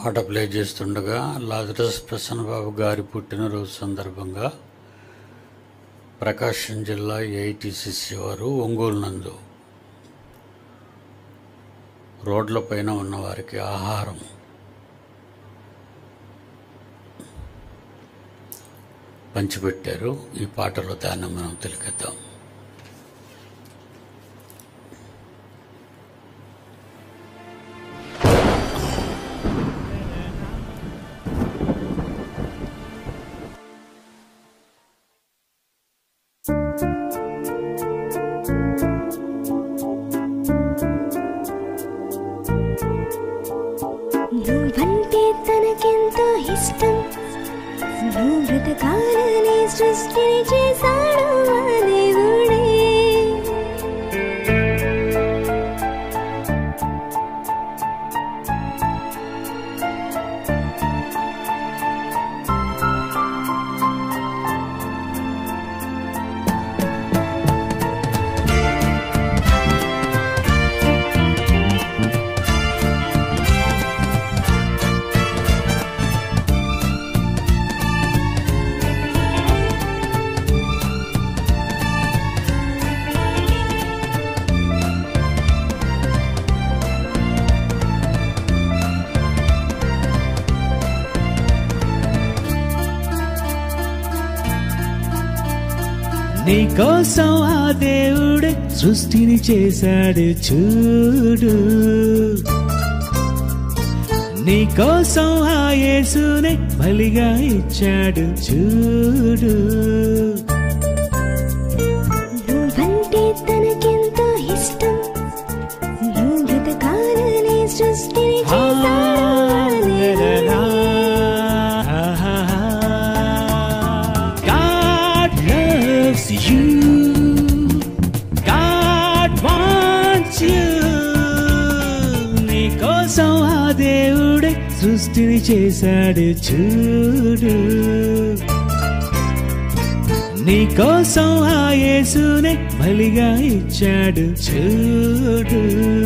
పాట ప్లే చేస్తుండగా లాజరస్ ప్రసన్నబాబు గారి పుట్టినరోజు సందర్భంగా ప్రకాశం జిల్లా ఏఐటిసిసి వారు ఒంగోలు నందు రోడ్లపైన ఉన్న వారికి ఆహారం పంచిపెట్టారు ఈ పాటలో దాన్ని మనం తిలకిద్దాం నువ్వంటే తనకెంతో ఇష్టం నువ్వు బ్రతకాలని సృష్టిని చేశాడు ఆ దేవుడే నీ కోసం ఆ దేవుడే సృష్టిని చేశాడు చూడు నీ కోసం ఆ యేసునే బలిగా ఇచ్చాడు చూడు నువ్వంటే తనకెంతో ఇష్టం నువ్వు బ్రతకాలని సృష్టిని చేశాడు ఆ దేవుడే God loves you. God wants you. నీ కోసం ఆ దేవుడే సృష్టిని చేశాడు చూడు నీ కోసం ఆ యేసునే బలిగా ఇచ్చాడు చూడు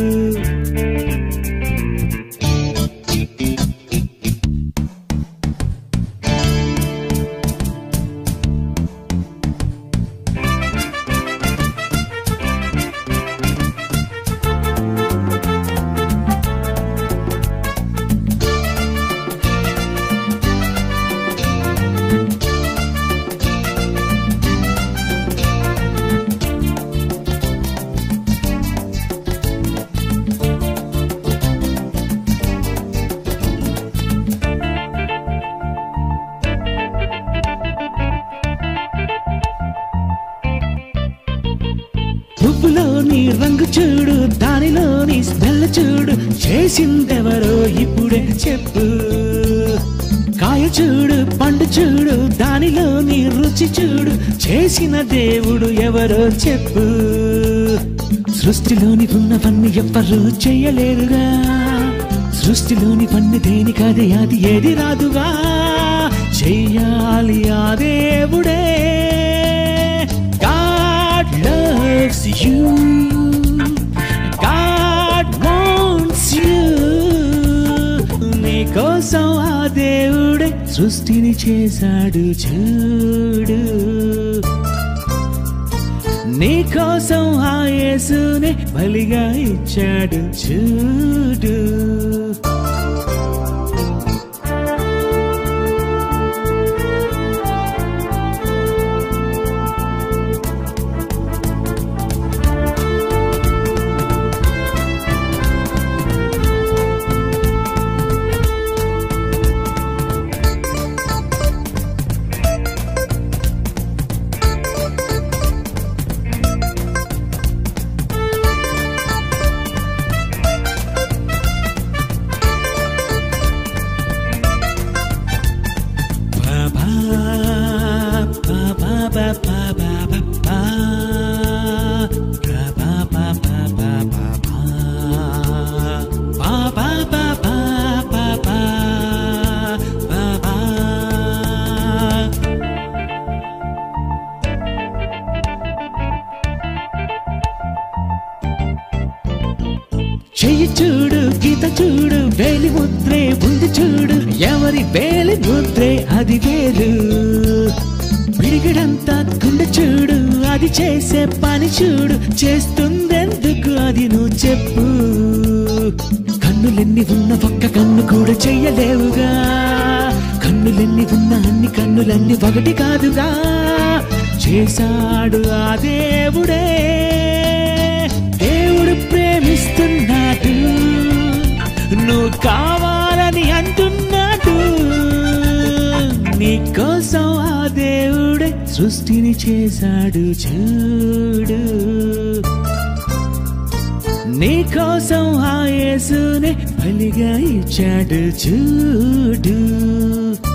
పువ్వులోని రంగు చూడు దానిలోని స్మెల్ చూడు చేసిందెవరో ఇప్పుడే చెప్పు కాయ చూడు పండు చూడు దానిలోని రుచి చూడు చేసిన దేవుడు ఎవరో చెప్పు సృష్టిలోని ఉన్నవన్నీ ఎవ్వరూ చేయలేరుగా సృష్టిలోని పన్ను దేనికదే అది ఏది రాదుగా చెయ్యాలి ఆ దేవుడే God loves you. God wants you. నీ కోసం ఆ దేవుడే సృష్టిని చేశాడు చూడు నీ కోసం ఆ యేసునే బలిగా ఇచ్చాడు చూడు లోనే ఉంది చూడు ఎవరి వేలి ముద్రే అది వేరు పిడిగడంతా గుండె చూడు అది చేసే పని చూడు చేస్తుందెందుకు అది నువ్వు చెప్పు కన్నులెన్ని ఉన్న ఒక్క కన్ను కూడా చెయ్యలేవుగా కన్నులెన్ని ఉన్న అన్ని కన్నులన్నీ ఒకటి కాదుగా చేశాడు ఆ దేవుడే దేవుడు ప్రేమిస్తున్నాడు నువ్వు కావాలని అంటున్నాడు నీ కోసం ఆ దేవుడే సృష్టిని చేశాడు చూడు నీ కోసం ఆ యేసునే బలిగా ఇచ్చాడు చూడు